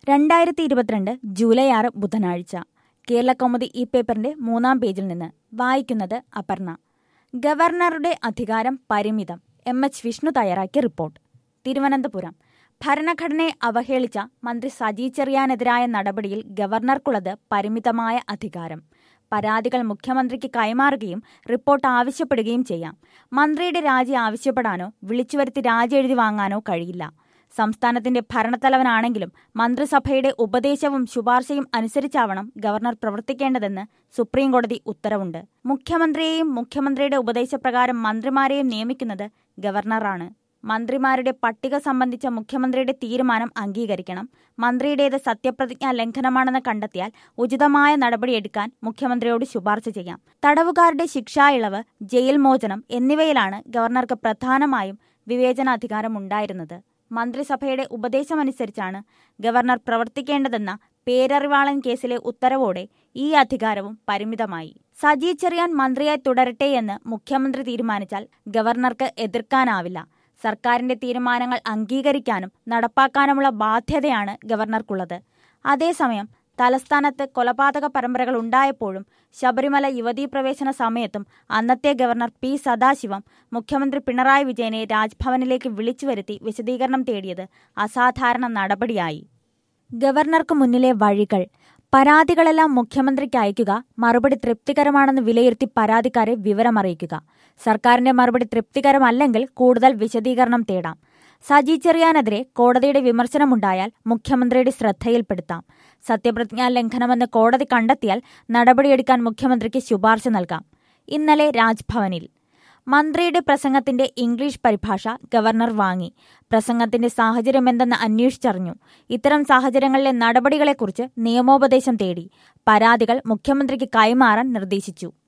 രണ്ടായിരത്തി ഇരുപത്തിരണ്ട് ജൂലൈ ആറ് ബുധനാഴ്ച കേരള കൗമുദി ഈ പേപ്പറിന്റെ മൂന്നാം പേജിൽ നിന്ന് വായിക്കുന്നത് അപർണ ഗവർണറുടെ അധികാരം പരിമിതം എം എച്ച് വിഷ്ണു തയ്യാറാക്കിയ റിപ്പോർട്ട് തിരുവനന്തപുരം ഭരണഘടനയെ അവഹേളിച്ച മന്ത്രി സജി ചെറിയാനെതിരായ നടപടിയിൽ ഗവർണർക്കുള്ളത് പരിമിതമായ അധികാരം പരാതികൾ മുഖ്യമന്ത്രിക്ക് കൈമാറുകയും റിപ്പോർട്ട് ആവശ്യപ്പെടുകയും ചെയ്യാം മന്ത്രിയുടെ രാജി ആവശ്യപ്പെടാനോ വിളിച്ചുവരുത്തി രാജി എഴുതി വാങ്ങാനോ കഴിയില്ല സംസ്ഥാനത്തിന്റെ ഭരണത്തലവനാണെങ്കിലും മന്ത്രിസഭയുടെ ഉപദേശവും ശുപാർശയും അനുസരിച്ചാവണം ഗവർണർ പ്രവർത്തിക്കേണ്ടതെന്ന് സുപ്രീംകോടതി ഉത്തരവുണ്ട് മുഖ്യമന്ത്രിയെയും മുഖ്യമന്ത്രിയുടെ ഉപദേശപ്രകാരം മന്ത്രിമാരെയും നിയമിക്കുന്നത് ഗവർണറാണ് മന്ത്രിമാരുടെ പട്ടിക സംബന്ധിച്ച മുഖ്യമന്ത്രിയുടെ തീരുമാനം അംഗീകരിക്കണം മന്ത്രിയുടേത് സത്യപ്രതിജ്ഞാ ലംഘനമാണെന്ന് കണ്ടെത്തിയാൽ ഉചിതമായ നടപടിയെടുക്കാൻ മുഖ്യമന്ത്രിയോട് ശുപാർശ ചെയ്യാം തടവുകാരുടെ ശിക്ഷാ ഇളവ് ജയിൽ മോചനം എന്നിവയിലാണ് ഗവർണർക്ക് പ്രധാനമായും വിവേചനാധികാരമുണ്ടായിരുന്നത് മന്ത്രിസഭയുടെ ഉപദേശമനുസരിച്ചാണ് ഗവർണർ പ്രവർത്തിക്കേണ്ടതെന്ന പേരറിവാളൻ കേസിലെ ഉത്തരവോടെ ഈ അധികാരവും പരിമിതമായി സജി ചെറിയാൻ മന്ത്രിയായി തുടരട്ടെ എന്ന് മുഖ്യമന്ത്രി തീരുമാനിച്ചാൽ ഗവർണർക്ക് എതിർക്കാനാവില്ല സർക്കാരിന്റെ തീരുമാനങ്ങൾ അംഗീകരിക്കാനും നടപ്പാക്കാനുമുള്ള ബാധ്യതയാണ് ഗവർണർക്കുള്ളത് അതേസമയം തലസ്ഥാനത്ത് കൊലപാതക പരമ്പരകൾ ഉണ്ടായപ്പോഴും ശബരിമല യുവതീ പ്രവേശന സമയത്തും അന്നത്തെ ഗവർണർ പി സദാശിവം മുഖ്യമന്ത്രി പിണറായി വിജയനെ രാജ്ഭവനിലേക്ക് വിളിച്ചു വരുത്തി വിശദീകരണം തേടിയത് അസാധാരണ നടപടിയായി ഗവർണർക്ക് മുന്നിലെ വഴികൾ പരാതികളെല്ലാം മുഖ്യമന്ത്രിക്ക് അയക്കുക മറുപടി തൃപ്തികരമാണെന്ന് വിലയിരുത്തി പരാതിക്കാരെ വിവരമറിയിക്കുക സർക്കാരിന്റെ മറുപടി തൃപ്തികരമല്ലെങ്കിൽ കൂടുതൽ വിശദീകരണം തേടാം സജി ചെറിയാനെതിരെ കോടതിയുടെ വിമർശനമുണ്ടായാൽ മുഖ്യമന്ത്രിയുടെ ശ്രദ്ധയിൽപ്പെടുത്താം സത്യപ്രതിജ്ഞാ ലംഘനമെന്ന് കോടതി കണ്ടെത്തിയാൽ നടപടിയെടുക്കാൻ മുഖ്യമന്ത്രിക്ക് ശുപാർശ നൽകാം ഇന്നലെ രാജ്ഭവനിൽ മന്ത്രിയുടെ പ്രസംഗത്തിന്റെ ഇംഗ്ലീഷ് പരിഭാഷ ഗവർണർ വാങ്ങി പ്രസംഗത്തിന്റെ സാഹചര്യമെന്തെന്ന് അന്വേഷിച്ചറിഞ്ഞു ഇത്തരം സാഹചര്യങ്ങളിലെ നടപടികളെക്കുറിച്ച് നിയമോപദേശം തേടി പരാതികൾ മുഖ്യമന്ത്രിക്ക് കൈമാറാൻ നിർദ്ദേശിച്ചു